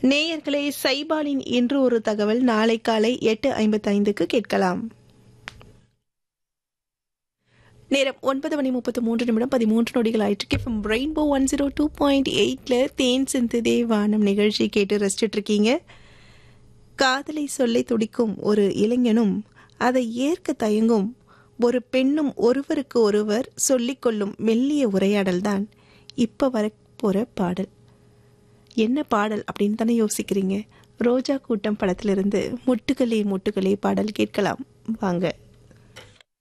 நேயர்களே சைபாலின் இன்று ஒரு தகவல் நாளை காலை எட்டு ஐம்பத்தைந்துக்கு கேட்கலாம் நேரம் ஒன்பது மணி முப்பத்து மூன்று நிமிடம் பதிமூன்று நொடிகள் ஆயிட்டு from rainbow one zero two point எயிட்ல தேன் சிந்து தேவானம் நிகழ்ச்சி கேட்டு ரசிச்சிட்டு இருக்கீங்க காதலை சொல்லை துடிக்கும் ஒரு இளைஞனும் அதை ஏற்க தயங்கும் ஒரு பெண்ணும் ஒருவருக்கு ஒருவர் சொல்லிக்கொள்ளும் மெல்லிய உரையாடல் தான் இப்ப வரப்போற பாடல் என்ன பாடல் அப்படின்னு தானே யோசிக்கிறீங்க ரோஜா கூட்டம் படத்திலிருந்து முட்டுகளே முட்டுகளே பாடல் கேட்கலாம் வாங்க